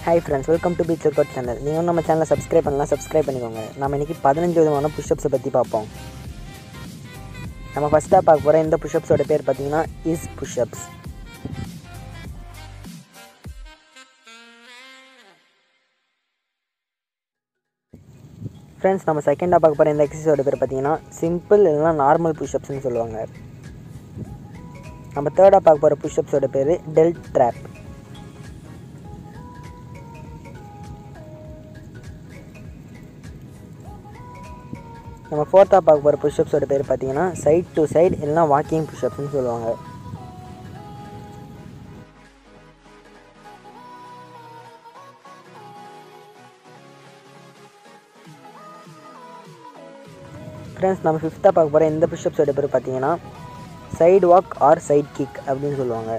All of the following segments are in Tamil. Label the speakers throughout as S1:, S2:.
S1: hi friends welcome to beach workout channel நீங்கள் நம்ம சேனலை சப்ஸ்கிரைப் பண்ணலாம் சப்ஸ்கிரைப் பண்ணிக்கோங்க நம்ம இன்றைக்கி பதினஞ்சு விதமான புஷ்அப்ஸை பற்றி பார்ப்போம் நம்ம ஃபஸ்ட்டாக பார்க்க போகிற இந்த புஷ்அப்ஸோட பேர் பார்த்தீங்கன்னா இஸ் புஷ்அப்ஸ் ஃப்ரெண்ட்ஸ் நம்ம செகண்டாக பார்க்க போகிற இந்த எக்ஸசைஸோட பேர் பார்த்தீங்கன்னா சிம்பிள் இல்லைனா நார்மல் புஷ்அப்ஸ்னு சொல்லுவாங்க நம்ம தேர்டாக பார்க்க போகிற புஷ்அப்ஸோட பேர் டெல் ட்ராப் நம்ம ஃபோர்த்தாக பார்க்க போகிற புஷ்அப்ஸோட பேர் பார்த்தீங்கன்னா சைட் டு சைடு இல்லைனா வாக்கிங் புஷ்அப்ஸ்னு சொல்லுவாங்க ஃப்ரெண்ட்ஸ் நம்ம ஃபிஃப்த்தாக பார்க்க போகிற இந்த புஷ்அப்ஸோட பேர் பார்த்தீங்கன்னா side walk or side kick அப்படின்னு சொல்லுவாங்க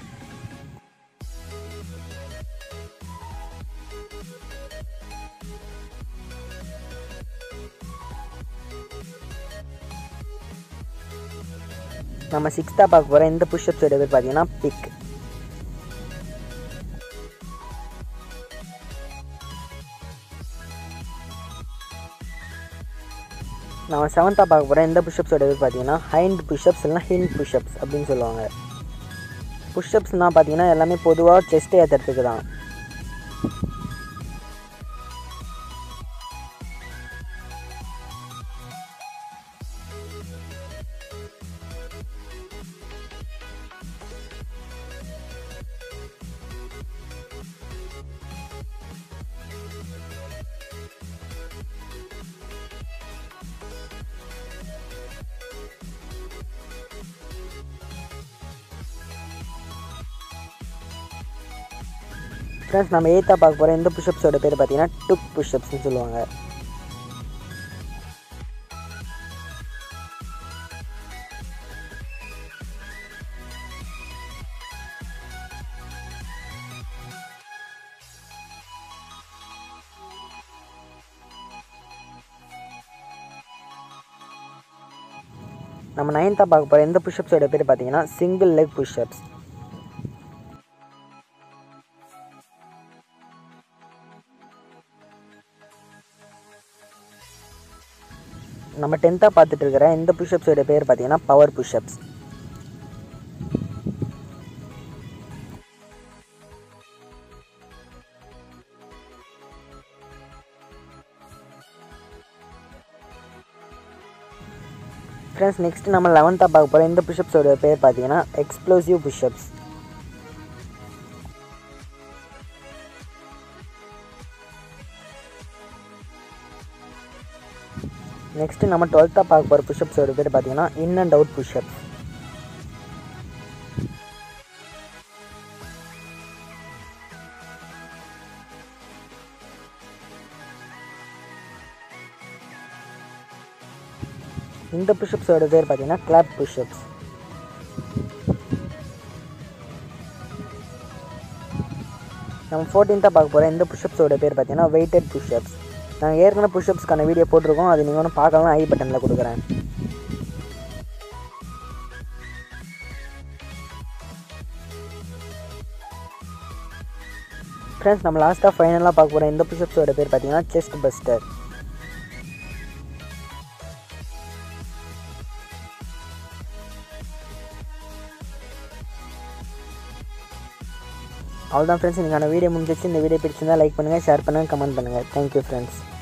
S1: நம்ம சிக்ஸ்த்தாக பார்க்க போகிற இந்த புஷ்அப்ஸோட பேர் பார்த்தீங்கன்னா பிக் நம்ம செவன்த்தாக பார்க்க போகிற இந்த புஷ்அப்ஸோட பேர் பார்த்தீங்கன்னா ஹைண்ட் புஷ்அப்ஸ் இல்லைனா ஹிண்ட் புஷ்அப்ஸ் அப்படின்னு சொல்லுவாங்க புஷ்அப்ஸ்னால் பார்த்தீங்கன்னா எல்லாமே பொதுவாக செஸ்ட் ஏற்றுறதுக்கு தான் ஃப்ரெண்ட்ஸ் நம்ம எயித்தாக பார்க்க போகிற இந்த புஷ்அப்ஸோட பேர் பார்த்தீங்கன்னா டுக் புஷ்அப்ஸ்னு சொல்லுவாங்க நம்ம நைன்த்தாக பார்க்க போகிற இந்த புஷ்அப்ஸோட பேர் பார்த்தீங்கன்னா சிங்கிள் லெக் புஷ்அப்ஸ் நம்ம டென்த்தாக பார்த்துட்டு இருக்கிற இந்த புஷ்அப்ஸோட பேர் பார்த்தீங்கன்னா பவர் புஷ்அப்ஸ் ஃப்ரெண்ட்ஸ் நெக்ஸ்ட் நம்ம லெவன்த்தாக பார்க்க போகிற இந்த புஷ்அப்ஸோட பேர் பார்த்தீங்கன்னா எக்ஸ்ப்ளோசிவ் புஷ்அப்ஸ் நெக்ஸ்ட் நம்ம டுவெல்த்தாக பார்க்க போகிற புஷ்அப்ஸோட பேர் பார்த்தீங்கன்னா இன் அண்ட் அவுட் புஷ்அப்ஸ் இந்த புஷ்அப்ஸோட பேர் பார்த்தீங்கன்னா கிளாப் புஷ்அப்ஸ் நம்ம ஃபோர்டீன்த்தாக பார்க்க போகிற இந்த புஷ்அப்ஸோட பேர் பார்த்தீங்கன்னா வெயிட்டட் புஷ்அப்ஸ் நாங்கள் ஏற்கனவே புஷ்அப்ஸ்க்கான வீடியோ போட்டிருக்கோம் அது நீங்கள் ஒன்றும் பார்க்கலாம் ஐ பட்டனில் கொடுக்குறேன் ஃப்ரெண்ட்ஸ் நம்ம லாஸ்ட்டாக ஃபைனலாக பார்க்க போகிற இந்த புஷ்அப்ஸோட பேர் பார்த்தீங்கன்னா செஸ்ட் பஸ்டர் அவ்வளோதான் ஃப்ரெண்ட்ஸ் இன்றைக்கான வீடியோ முடிஞ்சிச்சு இந்த வீடியோ பிடிச்சிருந்தா லைக் பண்ணுங்கள் ஷேர் பண்ணுங்கள் கமெண்ட் பண்ணுங்கள் தேங்க்யூ ஃப்ரெண்ட்ஸ்